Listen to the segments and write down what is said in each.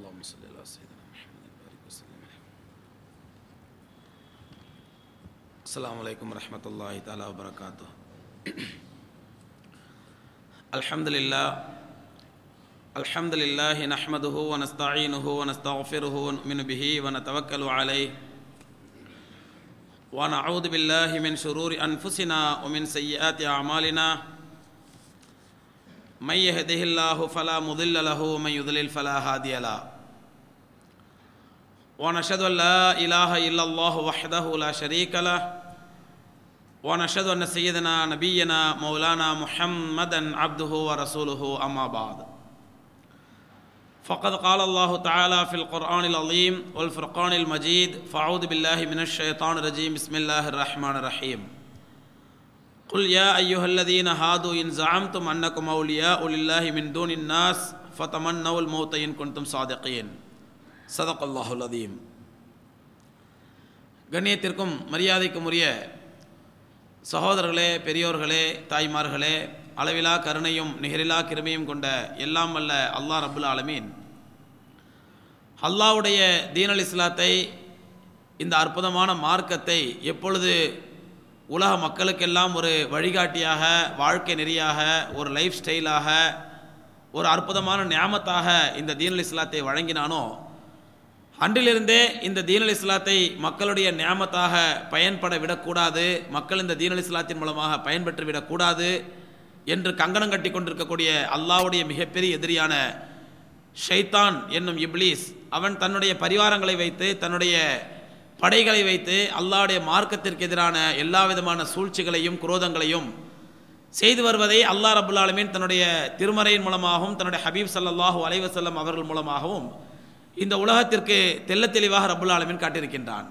اللهم صل على سيدنا محمد وبارك وسلم عليه السلام عليكم ورحمة الله تعالى وبركاته الحمد لله الحمد لله نحمده ونستعينه ونستغفره ونؤمن به ونتوكل عليه ونعوذ بالله من شرور أنفسنا ومن سيئات أعمالنا من يهده الله فلا مضل له ومن يضلل فلا هادي له ونشهد أن لا إله إلا الله وحده لا شريك له ونشهد أن سيدنا نبينا مولانا محمدا عبده ورسوله أما بعد فقد قال الله تعالى في القرآن العظيم والفرقان المجيد فأعوذ بالله من الشيطان الرجيم بسم الله الرحمن الرحيم قل يا أيها الذين هادوا إن زعمتم أنكم أولياء لله من دون الناس فتمنوا الموت إن كنتم صادقين صدق الله العظيم கண்ணியத்திற்கும் மரியாதைக்கும் உரிய சகோதரர்களே பெரியோர்களே தாய்மார்களே அளவிலா கருணையும் நிகரிலா கிருமையும் கொண்ட எல்லாம் வல்ல அல்லாஹ் ரபுல் ஆலமீன் அல்லாவுடைய தீனல் இஸ்லாத்தை இந்த அற்புதமான மார்க்கத்தை எப்பொழுது உலக மக்களுக்கெல்லாம் ஒரு வழிகாட்டியாக வாழ்க்கை நெறியாக ஒரு லைஃப் ஸ்டைலாக ஒரு அற்புதமான ஞாபகத்தாக இந்த தீனல் இஸ்லாத்தை வழங்கினானோ அன்றிலிருந்தே இந்த தீனல் இஸ்லாத்தை மக்களுடைய நியாமத்தாக பயன்பட விடக்கூடாது மக்கள் இந்த தீனல் இஸ்லாத்தின் மூலமாக பயன்பெற்று விடக்கூடாது என்று கங்கணம் கட்டி கொண்டிருக்கக்கூடிய அல்லாவுடைய மிகப்பெரிய எதிரியான ஷைத்தான் என்னும் இப்லீஸ் அவன் தன்னுடைய பரிவாரங்களை வைத்து தன்னுடைய படைகளை வைத்து அல்லாவுடைய மார்க்கத்திற்கு எதிரான எல்லா விதமான சூழ்ச்சிகளையும் குரோதங்களையும் செய்து வருவதை அல்லாஹ் ரபுல் ஆலமீன் தன்னுடைய திருமறையின் மூலமாகவும் தன்னுடைய ஹபீப் சல்லாஹூ அலைவசல்லம் அவர்கள் மூலமாகவும் இந்த உலகத்திற்கு தெல்ல தெளிவாக ரபுல் ஆலமின் காட்டியிருக்கின்றான்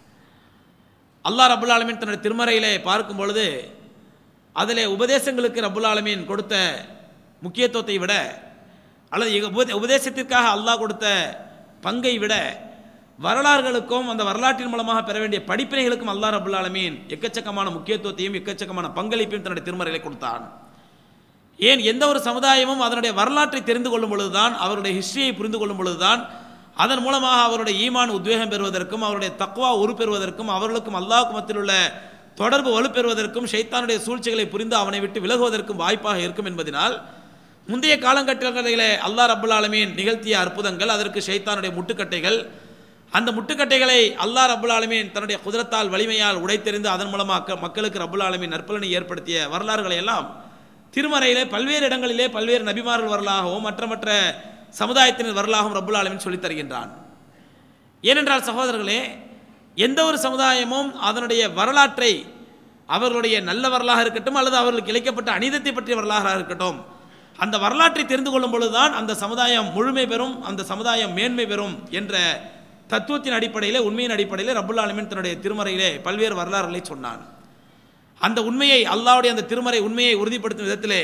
அல்லாஹ் ரபுல் ஆலமின் தன்னுடைய திருமறையிலே பார்க்கும் பொழுது அதில் உபதேசங்களுக்கு ரபுல் ஆலமீன் கொடுத்த முக்கியத்துவத்தை விட அல்லது உபதேசத்திற்காக அல்லாஹ் கொடுத்த பங்கை விட வரலாறுகளுக்கும் அந்த வரலாற்றின் மூலமாக பெற வேண்டிய படிப்பினைகளுக்கும் அல்லாஹ் ரபுல் ஆலமீன் எக்கச்சக்கமான முக்கியத்துவத்தையும் எக்கச்சக்கமான பங்களிப்பையும் தன்னுடைய திருமறையிலே கொடுத்தான் ஏன் எந்த ஒரு சமுதாயமும் அதனுடைய வரலாற்றை தெரிந்து கொள்ளும் பொழுதுதான் அவருடைய ஹிஸ்டரியை புரிந்து கொள்ளும் பொழுதுதான் அதன் மூலமாக அவருடைய ஈமான் உத்வேகம் பெறுவதற்கும் அவருடைய தக்குவா உருப்பெறுவதற்கும் அவர்களுக்கும் அல்லாஹுக்கு மத்தியில் உள்ள தொடர்பு வலுப்பெறுவதற்கும் ஷைத்தானுடைய சூழ்ச்சிகளை புரிந்து அவனை விட்டு விலகுவதற்கும் வாய்ப்பாக இருக்கும் என்பதனால் முந்தைய காலங்கட்டங்களிலே அல்லாஹ் ரபுல் ஆலமீன் நிகழ்த்திய அற்புதங்கள் அதற்கு ஷைத்தானுடைய முட்டுக்கட்டைகள் அந்த முட்டுக்கட்டைகளை அல்லாஹ் ரபுல் ஆலமீன் தன்னுடைய குதிரத்தால் வலிமையால் உடைத்தெறிந்து அதன் மூலமாக மக்களுக்கு ரபுல் ஆலமீன் நற்பலனை ஏற்படுத்திய வரலாறுகளை எல்லாம் திருமறையிலே பல்வேறு இடங்களிலே பல்வேறு நபிமார்கள் வரலாகவும் மற்ற மற்ற சமுதாயத்தினர் வரலாகவும் ரபுல் ஆலமின் சொல்லித் தருகின்றான் ஏனென்றால் சகோதரர்களே எந்த ஒரு சமுதாயமும் அதனுடைய வரலாற்றை அவர்களுடைய நல்ல வரலாக இருக்கட்டும் அல்லது அவர்களுக்கு இழைக்கப்பட்ட அநீதத்தை பற்றிய வரலாறாக இருக்கட்டும் அந்த வரலாற்றை தெரிந்து கொள்ளும் பொழுதுதான் அந்த சமுதாயம் முழுமை பெறும் அந்த சமுதாயம் மேன்மை பெறும் என்ற தத்துவத்தின் அடிப்படையிலே உண்மையின் அடிப்படையிலே ரபுல் ஆலமின் தன்னுடைய திருமறையிலே பல்வேறு வரலாறுகளை சொன்னான் அந்த உண்மையை அல்லாவுடைய அந்த திருமறை உண்மையை உறுதிப்படுத்தும் விதத்திலே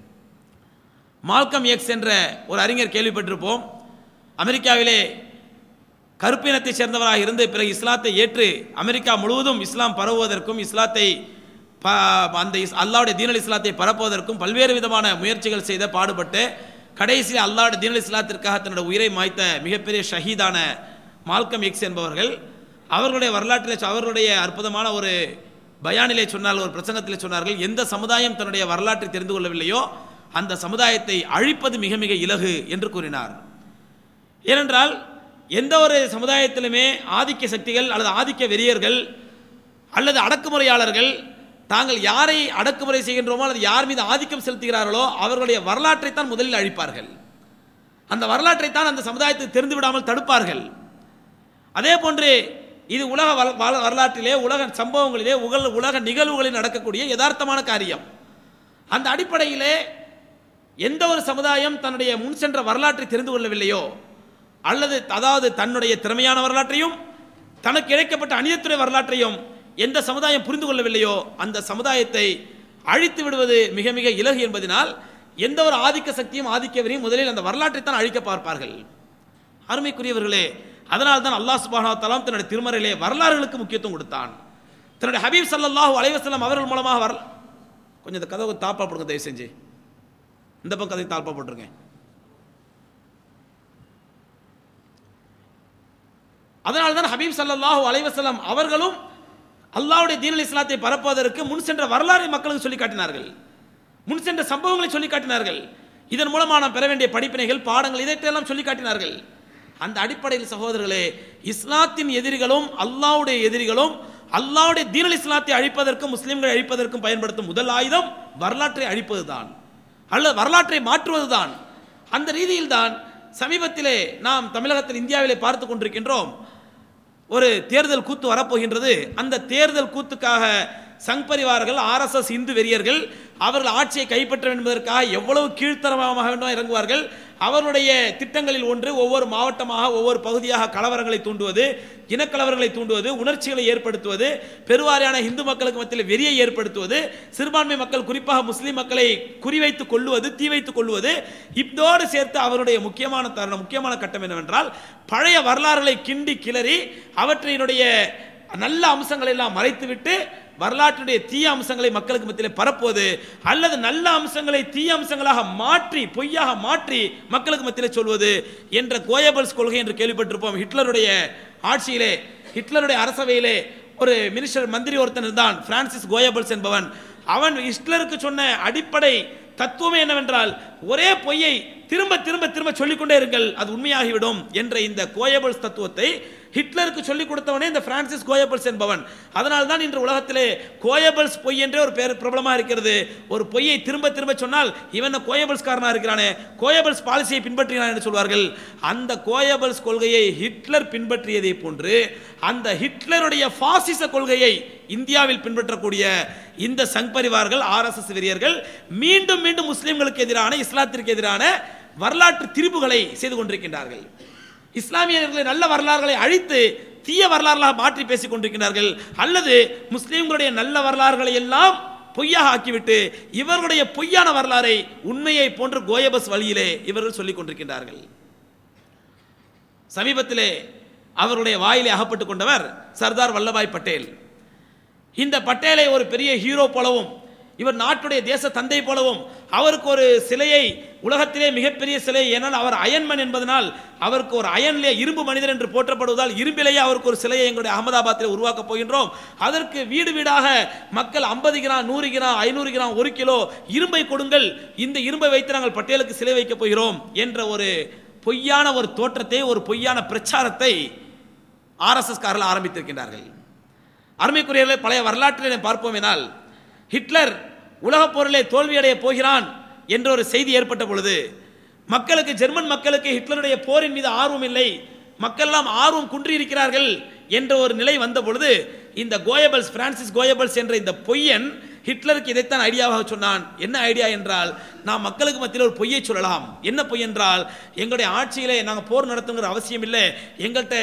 மால்கம் எக்ஸ் என்ற ஒரு அறிஞர் கேள்விப்பட்டிருப்போம் அமெரிக்காவிலே கருப்பினத்தை சேர்ந்தவராக இருந்து பிறகு இஸ்லாத்தை ஏற்று அமெரிக்கா முழுவதும் இஸ்லாம் பரவுவதற்கும் இஸ்லாத்தை அந்த அல்லாவுடைய தீனல் இஸ்லாத்தை பரப்புவதற்கும் பல்வேறு விதமான முயற்சிகள் செய்த பாடுபட்டு கடைசியில் அல்லாவுடைய தீனல் இஸ்லாத்திற்காக தன்னுடைய உயிரை மாய்த்த மிகப்பெரிய ஷஹீதான மால்கம் எக்ஸ் என்பவர்கள் அவர்களுடைய வரலாற்றில் அவர்களுடைய அற்புதமான ஒரு பயானிலே சொன்னால் ஒரு பிரசங்கத்திலே சொன்னார்கள் எந்த சமுதாயம் தன்னுடைய வரலாற்றை தெரிந்து கொள்ளவில்லையோ அந்த சமுதாயத்தை அழிப்பது மிக மிக இலகு என்று கூறினார் ஏனென்றால் எந்த ஒரு சமுதாயத்திலுமே ஆதிக்க சக்திகள் அல்லது ஆதிக்க வெறியர்கள் அல்லது அடக்குமுறையாளர்கள் தாங்கள் யாரை அடக்குமுறை செய்கின்றோமோ அல்லது யார் மீது ஆதிக்கம் செலுத்துகிறார்களோ அவர்களுடைய வரலாற்றைத்தான் முதலில் அழிப்பார்கள் அந்த வரலாற்றைத்தான் அந்த சமுதாயத்தை தெரிந்து விடாமல் தடுப்பார்கள் அதே போன்று இது உலக வரலாற்றிலே உலக சம்பவங்களிலே உலக உலக நிகழ்வுகளில் நடக்கக்கூடிய யதார்த்தமான காரியம் அந்த அடிப்படையிலே எந்த ஒரு சமுதாயம் தன்னுடைய முன் சென்ற வரலாற்றை தெரிந்து கொள்ளவில்லையோ அல்லது அதாவது தன்னுடைய திறமையான வரலாற்றையும் தனக்கு இழைக்கப்பட்ட அநீதத்துறை வரலாற்றையும் எந்த சமுதாயம் புரிந்து கொள்ளவில்லையோ அந்த சமுதாயத்தை அழித்து விடுவது மிக மிக இலகு என்பதனால் எந்த ஒரு ஆதிக்க சக்தியும் ஆதிக்கவரையும் முதலில் அந்த வரலாற்றைத்தான் அழிக்க பார்ப்பார்கள் அருமைக்குரியவர்களே அதனால் தான் அல்லாஹ் சுபானா தலாம் தன்னுடைய திருமறையிலே வரலாறுகளுக்கு முக்கியத்துவம் கொடுத்தான் தன்னுடைய ஹபீப் சல்லாஹூ அலைவசல்லம் அவர்கள் மூலமாக வர கொஞ்சம் இந்த கதவை தாப்பா போடுங்க தயவு செஞ்சு இந்த பக்கம் கதை தாழ்ப்பா போட்டிருங்க அதனால தான் ஹபீப் ஸல்லல்லாஹு அலைஹி வஸல்லம் அவர்களும் அல்லாஹ்வுடைய தீனல் இஸ்லாத்தை பரப்புவதற்கு முன் சென்ற வரலாறை மக்களுக்கு சொல்லி காட்டினார்கள் முன் சென்ற சம்பவங்களை சொல்லி காட்டினார்கள் இதன் மூலமாக நாம் பெற வேண்டிய படிப்பினைகள் பாடங்கள் இதையெல்லாம் சொல்லி காட்டினார்கள் அந்த அடிப்படையில் சகோதரர்களே இஸ்லாத்தின் எதிரிகளும் அல்லாஹ்வுடைய எதிரிகளும் அல்லாஹ்வுடைய தீனல் இஸ்லாத்தை அழிப்பதற்கும் முஸ்லிம்களை அழிப்பதற்கும் பயன்படுத்தும் முதல் ஆயுதம் வரலாற்றை அழிப்பதுதான் அல்லது வரலாற்றை மாற்றுவதுதான் அந்த ரீதியில் தான் சமீபத்திலே நாம் தமிழகத்தில் இந்தியாவிலே பார்த்து கொண்டிருக்கின்றோம் ஒரு தேர்தல் கூத்து வரப்போகின்றது அந்த தேர்தல் கூத்துக்காக சங் பரிவார்கள் ஆர்எஸ்எஸ் இந்து வெறியர்கள் அவர்கள் ஆட்சியை கைப்பற்ற வேண்டும் என்பதற்காக எவ்வளவு கீழ்த்தரமாக வேண்டும் இறங்குவார்கள் அவர்களுடைய திட்டங்களில் ஒன்று ஒவ்வொரு மாவட்டமாக ஒவ்வொரு பகுதியாக கலவரங்களை தூண்டுவது இனக்கலவரங்களை தூண்டுவது உணர்ச்சிகளை ஏற்படுத்துவது பெருவாரியான இந்து மக்களுக்கு மத்தியில் வெறியை ஏற்படுத்துவது சிறுபான்மை மக்கள் குறிப்பாக முஸ்லிம் மக்களை குறிவைத்து கொள்ளுவது தீ வைத்து கொள்ளுவது இதோடு சேர்த்து அவருடைய முக்கியமான தருணம் முக்கியமான கட்டம் என்னவென்றால் பழைய வரலாறுகளை கிண்டி கிளறி அவற்றினுடைய நல்ல அம்சங்களை எல்லாம் மறைத்துவிட்டு வரலாற்றுடைய தீய அம்சங்களை மக்களுக்கு மத்தியில் பரப்புவது அல்லது நல்ல அம்சங்களை தீய அம்சங்களாக மாற்றி பொய்யாக மாற்றி மக்களுக்கு மத்தியில் சொல்வது என்ற கோயபல்ஸ் கொள்கை என்று கேள்விப்பட்டிருப்போம் ஹிட்லருடைய ஆட்சியிலே ஹிட்லருடைய அரசவையிலே ஒரு மினிஸ்டர் மந்திரி ஒருத்தன் இருந்தான் பிரான்சிஸ் கோயபல்ஸ் என்பவன் அவன் ஹிட்லருக்கு சொன்ன அடிப்படை தத்துவமே என்னவென்றால் ஒரே பொய்யை திரும்ப திரும்ப திரும்ப சொல்லிக்கொண்டே இருங்கள் அது உண்மையாகிவிடும் என்ற இந்த கோயபல்ஸ் தத்துவத்தை ஹிட்லருக்கு சொல்லிக் கொடுத்தவனே இந்த பிரான்சிஸ் கோயபல்ஸ் என்பவன் அதனால் தான் இன்று உலகத்திலே கோயபல்ஸ் பொய் என்றே ஒரு பேர் பிரபலமாக இருக்கிறது ஒரு பொய்யை திரும்ப திரும்ப சொன்னால் இவன் கோயபல்ஸ் காரனா இருக்கிறானே கோயபல்ஸ் பாலிசியை பின்பற்றுகிறான் என்று சொல்வார்கள் அந்த கோயபல்ஸ் கொள்கையை ஹிட்லர் பின்பற்றியதை போன்று அந்த ஹிட்லருடைய பாசிச கொள்கையை இந்தியாவில் பின்பற்றக்கூடிய இந்த சங் பரிவார்கள் ஆர்எஸ்எஸ் வெறியர்கள் மீண்டும் மீண்டும் முஸ்லிம்களுக்கு எதிரான இஸ்லாத்திற்கு எதிரான வரலாற்று திரிபுகளை செய்து கொண்டிருக்கின்றார்கள் இஸ்லாமியர்களை நல்ல வரலாறுகளை அழித்து தீய வரலாறுகளாக மாற்றி பேசிக் கொண்டிருக்கிறார்கள் அல்லது முஸ்லிம்களுடைய நல்ல வரலாறுகளை எல்லாம் பொய்யாக ஆக்கிவிட்டு இவர்களுடைய பொய்யான வரலாறை உண்மையை போன்று கோயபஸ் வழியிலே இவர்கள் சொல்லிக் கொண்டிருக்கின்றார்கள் சமீபத்திலே அவருடைய வாயிலே அகப்பட்டுக் கொண்டவர் சர்தார் வல்லபாய் பட்டேல் இந்த பட்டேலை ஒரு பெரிய ஹீரோ போலவும் இவர் நாட்டுடைய தேச தந்தை போலவும் அவருக்கு ஒரு சிலையை உலகத்திலே மிகப்பெரிய சிலை ஏனால் அவர் அயன்மன் என்பதனால் அவருக்கு ஒரு அயன்லே இரும்பு மனிதர் என்று போற்றப்படுவதால் இரும்பிலேயே அவருக்கு ஒரு சிலையை எங்களுடைய அகமதாபாத்தில் உருவாக்கப் போகின்றோம் அதற்கு வீடு வீடாக மக்கள் ஐம்பது கிராம் நூறு கிராம் ஐநூறு கிராம் ஒரு கிலோ இரும்பை கொடுங்கள் இந்த இரும்பை வைத்து நாங்கள் பட்டேலுக்கு சிலை வைக்கப் போகிறோம் என்ற ஒரு பொய்யான ஒரு தோற்றத்தை ஒரு பொய்யான பிரச்சாரத்தை ஆர்எஸ்எஸ் காரர்கள் ஆரம்பித்திருக்கின்றார்கள் அருமைக்குரியவர்களே பழைய வரலாற்றிலே பார்ப்போமேனால் ஹிட்லர் உலகப் போரிலே தோல்வியடைய போகிறான் என்ற ஒரு செய்தி ஏற்பட்ட பொழுது மக்களுக்கு ஜெர்மன் மக்களுக்கு ஹிட்லருடைய போரின் மீது ஆர்வம் இல்லை மக்கள் எல்லாம் ஆர்வம் குன்றி இருக்கிறார்கள் என்ற ஒரு நிலை வந்த பொழுது இந்த கோயபல்ஸ் பிரான்சிஸ் கோயபல்ஸ் என்ற இந்த பொய்யன் ஹிட்லருக்கு இதைத்தான் ஐடியாவாக சொன்னான் என்ன ஐடியா என்றால் நாம் மக்களுக்கு மத்தியில் ஒரு பொய்யை சொல்லலாம் என்ன பொய் என்றால் எங்களுடைய ஆட்சியிலே நாங்கள் போர் நடத்துங்கிற அவசியம் இல்லை எங்கள்கிட்ட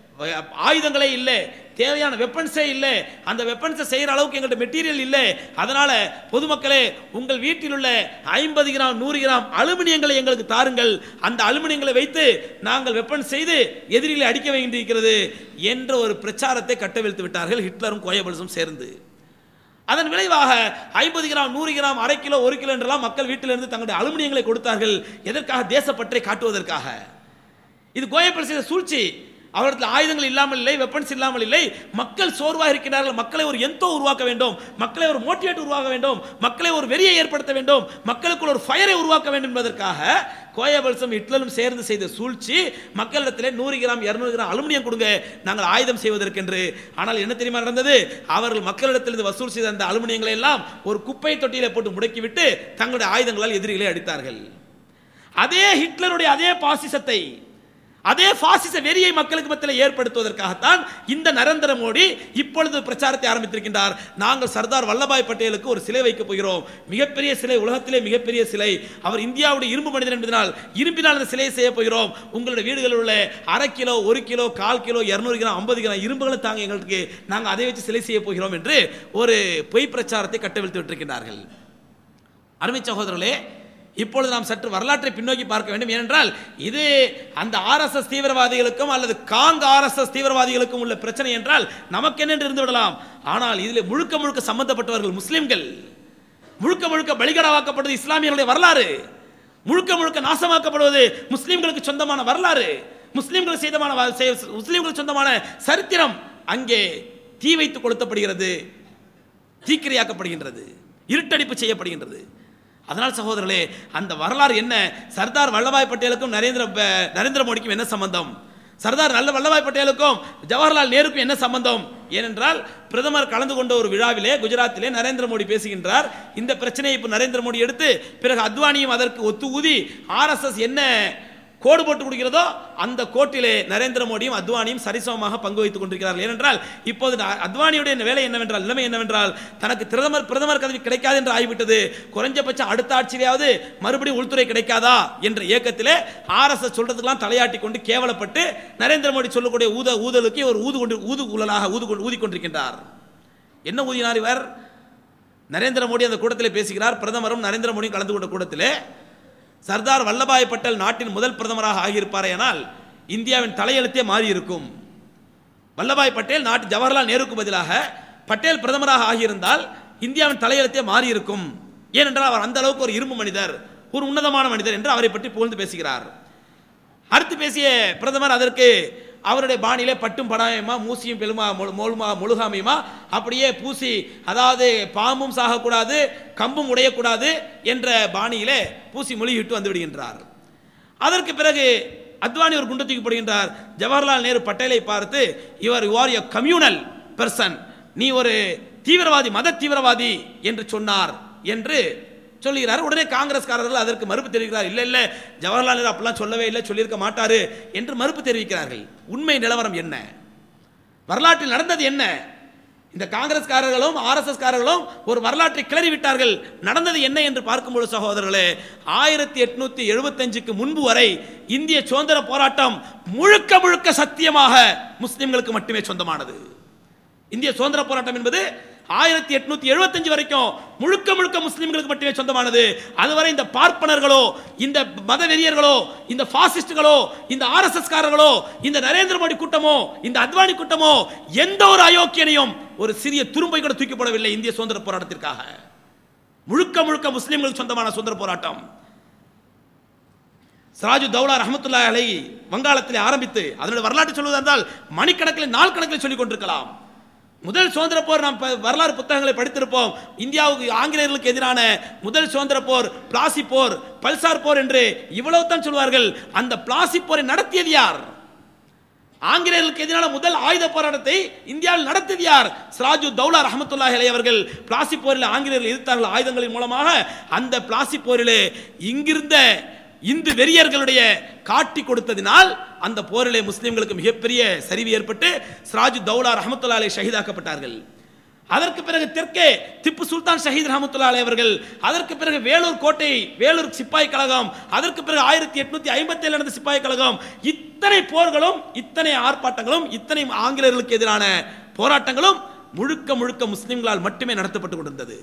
ஆயுதங்களே இல்லை தேவையான வெப்பன்ஸே இல்லை அந்த வெப்பன்ஸை செய்கிற அளவுக்கு எங்கள்கிட்ட மெட்டீரியல் இல்லை அதனால பொதுமக்களே உங்கள் வீட்டில் உள்ள ஐம்பது கிராம் நூறு கிராம் அலுமினியங்களை எங்களுக்கு தாருங்கள் அந்த அலுமினியங்களை வைத்து நாங்கள் வெப்பன் செய்து எதிரிகளை அடிக்க வேண்டியிருக்கிறது என்ற ஒரு பிரச்சாரத்தை கட்டவிழ்த்து விட்டார்கள் ஹிட்லரும் கோயபல்ஸும் சேர்ந்து அதன் விளைவாக ஐம்பது கிராம் நூறு கிராம் அரை கிலோ ஒரு கிலோ என்றெல்லாம் மக்கள் வீட்டிலிருந்து தங்களுடைய அலுமினியங்களை கொடுத்தார்கள் எதற்காக தேசப்பற்றை காட்டுவதற்காக இது கோயப்பல் செய்த சூழ்ச்சி அவர்கள் ஆயுதங்கள் இல்லாமல் இல்லை வெப்பன்ஸ் இல்லாமல் இல்லை மக்கள் சோர்வாக இருக்கிறார்கள் மக்களை ஒரு எந்தோ உருவாக்க வேண்டும் மக்களை ஒரு மோட்டிவேட் உருவாக்க வேண்டும் மக்களை ஒரு வெறியை ஏற்படுத்த வேண்டும் மக்களுக்குள் ஒரு ஃபயரை உருவாக்க வேண்டும் என்பதற்காக கோயபல்சம் ஹிட்லரும் சேர்ந்து செய்த சூழ்ச்சி மக்களிடத்திலே நூறு கிராம் இருநூறு கிராம் அலுமினியம் கொடுங்க நாங்கள் ஆயுதம் செய்வதற்கென்று ஆனால் என்ன தெரியுமா நடந்தது அவர்கள் மக்களிடத்திலிருந்து வசூல் செய்த அந்த அலுமினியங்களை எல்லாம் ஒரு குப்பை தொட்டியில போட்டு முடக்கிவிட்டு தங்களுடைய ஆயுதங்களால் எதிரிகளை அடித்தார்கள் அதே ஹிட்லருடைய அதே பாசிசத்தை அதே பாசிச வெறியை மக்களுக்கு மத்தியில் ஏற்படுத்துவதற்காகத்தான் இந்த நரேந்திர மோடி இப்பொழுது பிரச்சாரத்தை ஆரம்பித்திருக்கின்றார் நாங்கள் சர்தார் வல்லபாய் பட்டேலுக்கு ஒரு சிலை வைக்கப் போகிறோம் மிகப்பெரிய சிலை உலகத்திலே மிகப்பெரிய சிலை அவர் இந்தியாவுடைய இரும்பு மனிதன் என்பதனால் இரும்பினால் அந்த சிலையை செய்ய போகிறோம் உங்களுடைய வீடுகளில் உள்ள அரை கிலோ ஒரு கிலோ கால் கிலோ இருநூறு கிராம் ஐம்பது கிராம் இரும்புகளை தாங்க எங்களுக்கு நாங்கள் அதை வச்சு சிலை செய்ய போகிறோம் என்று ஒரு பொய் பிரச்சாரத்தை கட்டவிழ்த்து விட்டிருக்கின்றார்கள் அருமை சகோதரர்களே இப்பொழுது நாம் சற்று வரலாற்றை பின்னோக்கி பார்க்க வேண்டும் ஏனென்றால் இது அந்த ஆர்எஸ்எஸ் தீவிரவாதிகளுக்கும் அல்லது காங் ஆர்எஸ்எஸ் தீவிரவாதிகளுக்கும் உள்ள பிரச்சனை என்றால் நமக்கு என்ன இருந்து விடலாம் ஆனால் இதில் முழுக்க முழுக்க சம்பந்தப்பட்டவர்கள் முஸ்லிம்கள் முழுக்க முழுக்க பலிகடாவாக்கப்படுவது இஸ்லாமியர்களுடைய வரலாறு முழுக்க முழுக்க நாசமாக்கப்படுவது முஸ்லிம்களுக்கு சொந்தமான வரலாறு முஸ்லிம்கள் செய்தமான செய்- முஸ்லிம்களுக்கு சொந்தமான சரித்திரம் அங்கே தீ வைத்து கொளுத்தப்படுகிறது தீக்கிரையாக்கப்படுகின்றது இருட்டடிப்பு செய்யப்படுகின்றது அதனால் சகோதரர்களே அந்த வரலாறு என்ன சர்தார் வல்லபாய் பட்டேலுக்கும் நரேந்திர ப- நரேந்திர மோடிக்கும் என்ன சம்பந்தம் சர்தார் நல்ல வல்லபாய் பட்டேலுக்கும் ஜவஹர்லால் நேருக்கும் என்ன சம்பந்தம் ஏனென்றால் பிரதமர் கலந்து கொண்ட ஒரு விழாவிலே குஜராத்திலே நரேந்திர மோடி பேசுகின்றார் இந்த பிரச்சனையை இப்போ நரேந்திர மோடி எடுத்து பிறகு அத்வானியும் அதற்கு ஒத்து ஊதி ஆர்எஸ்எஸ் என்ன கோடு போட்டு கொடுக்கிறதோ அந்த கோட்டிலே நரேந்திர மோடியும் அத்வானியும் சரிசமமாக பங்கு வைத்துக் கொண்டிருக்கிறார்கள் ஏனென்றால் இப்போது ந- அத்வானியுடைய வேலை என்னவென்றால் நிலைமை என்னவென்றால் தனக்கு பிரதமர் பிரதமர் பதவி கிடைக்காது என்று ஆகிவிட்டது குறைஞ்சபட்சம் அடுத்த ஆட்சியிலாவது மறுபடியும் உள்துறை கிடைக்காதா என்ற இயக்கத்திலே ஆர்எஸ்எஸ் சொல்றதுக்கெல்லாம் தலையாட்டி கொண்டு கேவலப்பட்டு நரேந்திர மோடி சொல்லக்கூடிய ஊத ஊதலுக்கு ஒரு ஊது கொண்டு ஊது ஊழலாக ஊது கொண்டு- ஊதிக்கொண்டிருக்கின்றார் என்ன ஊதினார் இவர் நரேந்திர மோடி அந்த கூட்டத்திலே பேசுகிறார் பிரதமரும் நரேந்திர மோடியும் கலந்து கொண்ட கூட்டத்திலே சர்தார் வல்லபாய் பட்டேல் நாட்டின் முதல் பிரதமராக ஆகியிருப்பாரேயானால் இந்தியாவின் தலையெழுத்தே மாறி இருக்கும் வல்லபாய் பட்டேல் நாட்டு ஜவஹர்லால் நேருக்கு பதிலாக பட்டேல் பிரதமராக ஆகியிருந்தால் இந்தியாவின் தலையெழுத்தே மாறி இருக்கும் ஏனென்றால் அவர் அந்த அளவுக்கு ஒரு இரும்பு மனிதர் ஒரு உன்னதமான மனிதர் என்று அவரை பற்றி புகழ்ந்து பேசுகிறார் அடுத்து பேசிய பிரதமர் அதற்கு அவருடைய பாணியிலே பட்டும் படாயமா மூசியும் பெருமா மொழு- மொழுமா முழுகாமையுமா அப்படியே பூசி அதாவது பாம்பும் சாகக்கூடாது கம்பும் உடையக்கூடாது என்ற பாணியிலே பூசி மொழியிட்டு வந்து விடுகின்றார் அதற்கு பிறகு அத்வானி ஒரு குண்டு தூக்கி போடுகின்றார் ஜவஹர்லால் நேரு பட்டேலை பார்த்து இவர் you are a communal person நீ ஒரு தீவிரவாதி மத தீவிரவாதி என்று சொன்னார் என்று சொல்லுகிறார் உடனே காங்கிரஸ்காரர்கள் அதற்கு மறுப்பு தெரிவிக்கிறார் இல்ல இல்ல ஜவஹர்லால் நேரு அப்படிலாம் சொல்லவே இல்லை சொல்லியிருக்க மாட்டாரு என்று மறுப்பு தெரிவிக்கிறார்கள் உண்மை நிலவரம் என்ன வரலாற்றில் நடந்தது என்ன இந்த காங்கிரஸ்காரர்களும் ஆர்எஸ்எஸ் காரர்களும் ஒரு வரலாற்றை கிளறி விட்டார்கள் நடந்தது என்ன என்று பார்க்கும்போது சகோதரர்களே ஆயிரத்தி எட்நூத்தி எழுபத்தஞ்சுக்கு முன்பு வரை இந்திய சுதந்திர போராட்டம் முழுக்க முழுக்க சத்தியமாக முஸ்லிம்களுக்கு மட்டுமே சொந்தமானது இந்திய சுதந்திர போராட்டம் என்பது ஆயிரத்தி எட்நூத்தி எழுபத்தஞ்சு வரைக்கும் முழுக்க முழுக்க முஸ்லிம்களுக்கு மட்டுமே சொந்தமானது அதுவரை இந்த பார்ப்பனர்களோ இந்த மத வெறியர்களோ இந்த பாசிஸ்டுகளோ இந்த ஆர்எஸ்எஸ் காரர்களோ இந்த நரேந்திர மோடி கூட்டமோ இந்த அத்வானி கூட்டமோ எந்த ஒரு அயோக்கியனையும் ஒரு சிறிய துரும்பை கூட தூக்கி போடவில்லை இந்திய சுதந்திர போராட்டத்திற்காக முழுக்க முழுக்க முஸ்லிம்களுக்கு சொந்தமான சுதந்திர போராட்டம் சிராஜு தௌலா ரஹமத்துல்லா அலை வங்காளத்தில் ஆரம்பித்து அதனுடைய வரலாற்று சொல்வதா இருந்தால் மணிக்கணக்கில் நாள் கணக்கில் சொல்லிக் கொண்டிருக்கலாம் முதல் சுதந்திர போர் நாம் ப- வரலாறு புத்தகங்களை படித்திருப்போம் இந்தியாவுக்கு ஆங்கிலேயர்களுக்கு எதிரான முதல் சுதந்திர போர் பிளாசி போர் பல்சார் போர் என்று இவ்வளவு தான் சொல்வார்கள் அந்த பிளாசி போரை நடத்தியது யார் ஆங்கிலேயர்களுக்கு எதிரான முதல் ஆயுத போராட்டத்தை இந்தியாவில் நடத்தியது யார் சிராஜு தௌலா ரஹமத்துல்லாஹி அலைஹி அவர்கள் பிளாசி போரில் ஆங்கிலேயர்கள் எதிர்த்தார்கள் ஆயுதங்களின் மூலமாக அந்த பிளாசி போரிலே இங்கிருந்த இந்து வெறியர்களுடைய காட்டி கொடுத்ததினால் அந்த போரிலே முஸ்லிம்களுக்கு மிகப்பெரிய சரிவு ஏற்பட்டு சிராஜு தௌலா ரஹமத்துல்லா அலை ஷஹீதாக்கப்பட்டார்கள் அதற்கு பிறகு தெற்கே திப்பு சுல்தான் ஷஹீத் ரஹமத்துல்லா அலை அவர்கள் அதற்கு பிறகு வேலூர் கோட்டை வேலூர் சிப்பாய் கழகம் அதற்கு பிறகு ஆயிரத்தி எட்நூத்தி ஐம்பத்தி ஏழு நடந்த சிப்பாய் கழகம் இத்தனை போர்களும் இத்தனை ஆர்ப்பாட்டங்களும் இத்தனை ஆங்கிலேயர்களுக்கு எதிரான போராட்டங்களும் முழுக்க முழுக்க முஸ்லிம்களால் மட்டுமே நடத்தப்பட்டு கொண்டிருந்தது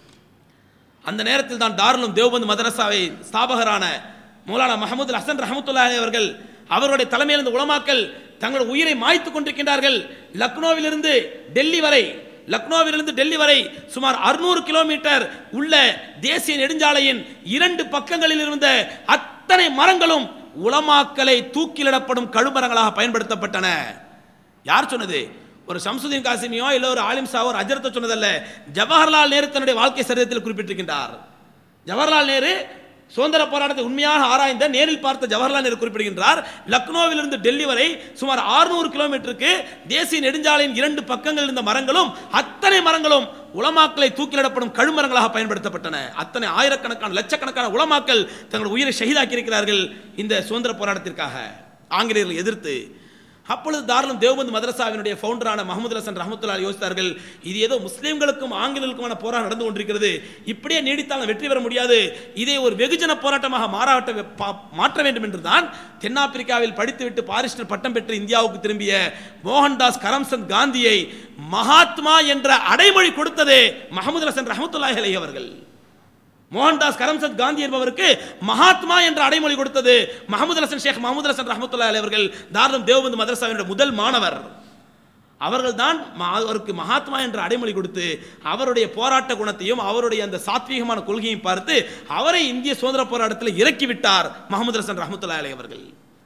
அந்த நேரத்தில் தான் தாருலும் தேவபந்து மதரசாவை ஸ்தாபகரான மௌலானா மஹமூது ஹசன் ரஹமத்துல்லாஹி அவர்கள் அவருடைய தலைமையில் இருந்த உலமாக்கள் தங்கள் உயிரை மாய்த்து கொண்டிருக்கின்றார்கள் லக்னோவிலிருந்து டெல்லி வரை லக்னோவிலிருந்து டெல்லி வரை சுமார் 600 கிலோமீட்டர் உள்ள தேசிய நெடுஞ்சாலையின் இரண்டு பக்கங்களில் இருந்த அத்தனை மரங்களும் உலமாக்களை தூக்கிலிடப்படும் கழுமரங்களாக பயன்படுத்தப்பட்டன யார் சொன்னது ஒரு ஷம்சுதீன் காசிமியோ இல்ல ஒரு ஆலிம் ஷாவோ ஒரு அஜரத்தை சொன்னதல்ல ஜவஹர்லால் நேரு தன்னுடைய வாழ்க்கை சரிதத்தில் குறிப்பிட்டிருக்கின்றார் ஜவஹர்லால் நேரு சுதந்திர போராட்டத்தை உண்மையாக ஆராய்ந்த நேரில் பார்த்த ஜவஹர்லால் நேரு குறிப்பிடுகின்றார் லக்னோவிலிருந்து டெல்லி வரை சுமார் 600 கிலோமீட்டருக்கு தேசிய நெடுஞ்சாலையின் இரண்டு பக்கங்களில் இருந்த மரங்களும் அத்தனை மரங்களும் உலமாக்களை தூக்கிலிடப்படும் கழுமரங்களாக பயன்படுத்தப்பட்டன அத்தனை ஆயிரக்கணக்கான லட்சக்கணக்கான உலமாக்கள் தங்கள் உயிரை ஷஹீதாக்கி இருக்கிறார்கள் இந்த சுதந்திர போராட்டத்திற்காக ஆங்கிலேயர்களை எதிர்த்து அப்பொழுது தாராளம் தேவபந்து மதரசாவினுடைய ஃபவுண்டரான முகமது ஹசன் ரஹமத்துல்லா யோசித்தார்கள் இது ஏதோ முஸ்லிம்களுக்கும் ஆங்கிலேயர்களுக்குமான போராட்டம் நடந்து கொண்டிருக்கிறது இப்படியே நீடித்தால் வெற்றி பெற முடியாது இதை ஒரு வெகுஜன போராட்டமாக மாறாட்ட பா- மாற்ற வேண்டும் என்றுதான் தென்னாப்பிரிக்காவில் படித்துவிட்டு பாரிஸ்டர் பட்டம் பெற்று இந்தியாவுக்கு திரும்பிய மோகன்தாஸ் கரம்சந்த் காந்தியை மகாத்மா என்ற அடைமொழி கொடுத்ததே முகமது ஹசன் ரஹமத்துல்லாஹி அலைஹி அவர்கள் மோகன்தாஸ் கரம்சந்த் காந்தி என்பவருக்கு மகாத்மா என்ற அடைமொழி கொடுத்தது மஹமது ஹசன் ஷேக் மஹமது ஹசன் ரஹமத்துல்லா அவர்கள் தாராளம் தேவபந்து மதரசாவினுடைய முதல் மாணவர் அவர்கள் தான் அவருக்கு மகாத்மா என்ற அடைமொழி கொடுத்து அவருடைய போராட்ட குணத்தையும் அவருடைய அந்த சாத்வீகமான கொள்கையையும் பார்த்து அவரை இந்திய சுதந்திர போராட்டத்தில் இறக்கி விட்டார் முகமது ஹசன் ரஹமத்துல்லா அலை அவர்கள்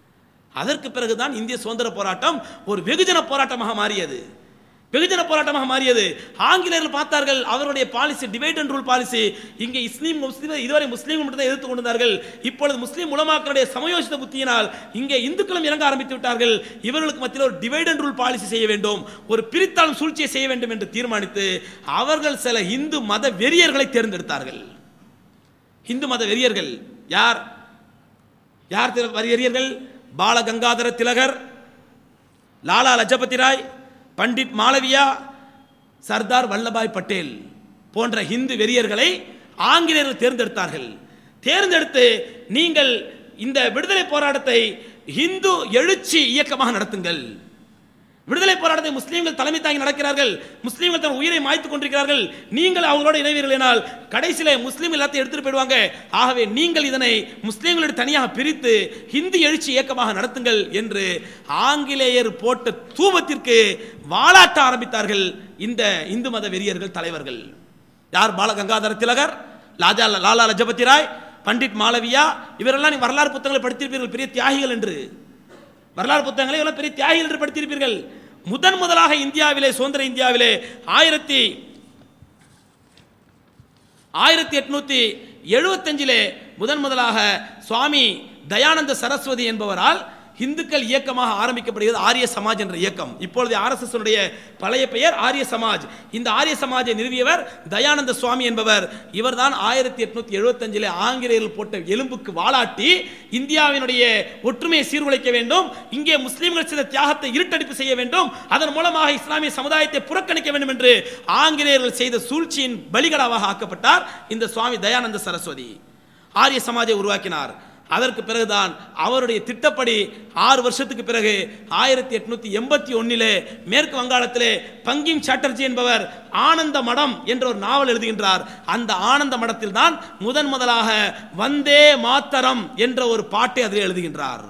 அதற்கு பிறகுதான் இந்திய சுதந்திர போராட்டம் ஒரு வெகுஜன போராட்டமாக மாறியது வெகுஜன போராட்டமாக மாறியது ஆங்கிலேயர்கள் பார்த்தார்கள் அவருடைய policy divide and rule policy இங்கே இஸ்லீம் முஸ்லீம் இதுவரை முஸ்லீம்கள் மட்டும் தான் எதிர்த்து கொண்டிருந்தார்கள் இப்பொழுது முஸ்லீம் உலமாக்களுடைய சமயோசித புத்தியினால் இங்கே இந்துக்களும் இறங்க ஆரம்பித்து விட்டார்கள் இவர்களுக்கு மத்தியில் ஒரு டிவைட் அண்ட் ரூல் பாலிசி செய்ய வேண்டும் ஒரு பிரித்தாளும் சூழ்ச்சியை செய்ய வேண்டும் என்று தீர்மானித்து அவர்கள் சில இந்து மத வெறியர்களை தேர்ந்தெடுத்தார்கள் இந்து மத வெறியர்கள் யார் யார் தில- வெறியர்கள் பாலகங்காதர திலகர் லாலா லஜபதி ராய் பண்டிட் மாளவியா சர்தார் வல்லபாய் பட்டேல் போன்ற இந்து வெறியர்களை ஆங்கிலேயர்கள் தேர்ந்தெடுத்தார்கள் தேர்ந்தெடுத்து நீங்கள் இந்த விடுதலை போராட்டத்தை இந்து எழுச்சி இயக்கமாக நடத்துங்கள் விடுதலை போராட்டத்தை முஸ்லீம்கள் தலைமை தாங்கி நடக்கிறார்கள் முஸ்லீம்கள் தன் உயிரை மாய்த்துக் கொண்டிருக்கிறார்கள் நீங்கள் அவங்களோட இணைவீர்களால் கடைசியில முஸ்லீம் எல்லாத்தையும் எடுத்துட்டு போயிடுவாங்க ஆகவே நீங்கள் இதனை முஸ்லீம்களோடு தனியாக பிரித்து ஹிந்தி எழுச்சி இயக்கமாக நடத்துங்கள் என்று ஆங்கிலேயர் போட்ட தூபத்திற்கு வாலாட்ட ஆரம்பித்தார்கள் இந்த இந்து மத வெறியர்கள் தலைவர்கள் யார் பாலகங்காதர திலகர் லாஜா லாலா லஜபதி ராய் பண்டிட் மாளவியா இவரெல்லாம் நீ வரலாறு புத்தகங்களை படித்திருப்பீர்கள் பெரிய தியாகிகள் என்று வரலாறு புத்தகங்களை இவரெல்லாம் பெரிய தியாகிகள் என்று படித்திருப்பீர்கள் முதன் முதலாக இந்தியாவிலே சுதந்திர இந்தியாவிலே ஆயிரத்தி ஆயிரத்தி எட்நூத்தி எழுபத்தஞ்சிலே முதன் முதலாக சுவாமி தயானந்த சரஸ்வதி என்பவரால் இந்துக்கள் இயக்கமாக ஆரம்பிக்கப்படுகிறது ஆரிய சமாஜ் என்ற இயக்கம் இப்பொழுது ஆர்எஸ்எஸ் உடைய பழைய பெயர் ஆரிய சமாஜ் இந்த ஆரிய சமாஜை நிறுவியவர் தயானந்த சுவாமி என்பவர் இவர்தான் ஆயிரத்தி எட்நூத்தி எழுபத்தஞ்சிலே ஆங்கிலேயர்கள் போட்ட எலும்புக்கு வாலாட்டி இந்தியாவினுடைய ஒற்றுமையை சீர்குலைக்க வேண்டும் இங்கே முஸ்லிம்கள் செய்த தியாகத்தை இருட்டடிப்பு செய்ய வேண்டும் அதன் மூலமாக இஸ்லாமிய சமுதாயத்தை புறக்கணிக்க வேண்டும் என்று ஆங்கிலேயர்கள் செய்த சூழ்ச்சியின் பலிகடாவாக ஆக்கப்பட்டார் இந்த சுவாமி தயானந்த சரஸ்வதி ஆரிய சமாஜை உருவாக்கினார் அதற்கு பிறகுதான் அவருடைய திட்டப்படி ஆறு வருஷத்துக்கு பிறகு ஆயிரத்தி எட்நூத்தி எண்பத்தி ஒன்னிலே மேற்கு வங்காளத்திலே பங்கிம் சாட்டர்ஜி என்பவர் ஆனந்த மடம் என்ற ஒரு நாவல் எழுதுகின்றார் அந்த ஆனந்த மடத்தில் தான் முதன் முதலாக வந்தே மாத்தரம் என்ற ஒரு பாட்டை அதில் எழுதுகின்றார்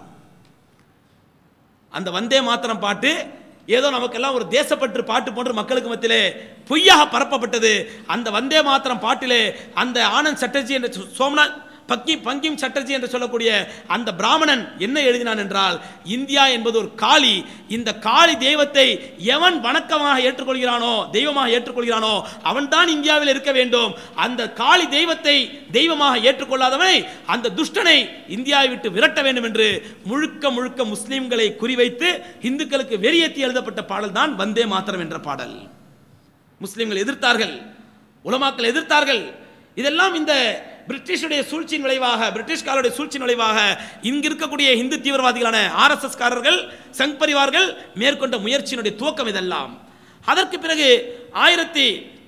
அந்த வந்தே மாத்தரம் பாட்டு ஏதோ நமக்கெல்லாம் ஒரு தேசப்பற்று பாட்டு போன்ற மக்களுக்கு மத்தியிலே பொய்யாக பரப்பப்பட்டது அந்த வந்தே மாத்திரம் பாட்டிலே அந்த ஆனந்த் சட்டர்ஜி என்ற சோ- சோம்நாத் பக்கி பங்கிம் சட்டர்ஜி என்று சொல்லக்கூடிய அந்த பிராமணன் என்ன எழுதினான் என்றால் இந்தியா என்பது ஒரு காளி இந்த காளி தெய்வத்தை எவன் வணக்கமாக ஏற்றுக்கொள்கிறானோ தெய்வமாக ஏற்றுக்கொள்கிறானோ அவன்தான் இந்தியாவில் இருக்க வேண்டும் அந்த காளி தெய்வத்தை தெய்வமாக ஏற்றுக்கொள்ளாதவனை அந்த துஷ்டனை இந்தியாவை விட்டு விரட்ட வேண்டும் என்று முழுக்க முழுக்க முஸ்லிம்களை குறிவைத்து இந்துக்களுக்கு வெறியேற்றி எழுதப்பட்ட பாடல் தான் வந்தே மாத்திரம் என்ற பாடல் முஸ்லிம்கள் எதிர்த்தார்கள் உலமாக்கள் எதிர்த்தார்கள் இதெல்லாம் இந்த பிரிட்டிஷுடைய சூழ்ச்சியின் விளைவாக பிரிட்டிஷ்காரருடைய சூழ்ச்சியின் விளைவாக இங்கு இருக்கக்கூடிய இந்து தீவிரவாதிகளான ஆர்எஸ்எஸ் காரர்கள் சங் பரிவார்கள் மேற்கொண்ட முயற்சியினுடைய துவக்கம் இதெல்லாம் அதற்கு பிறகு ஆயிரத்தி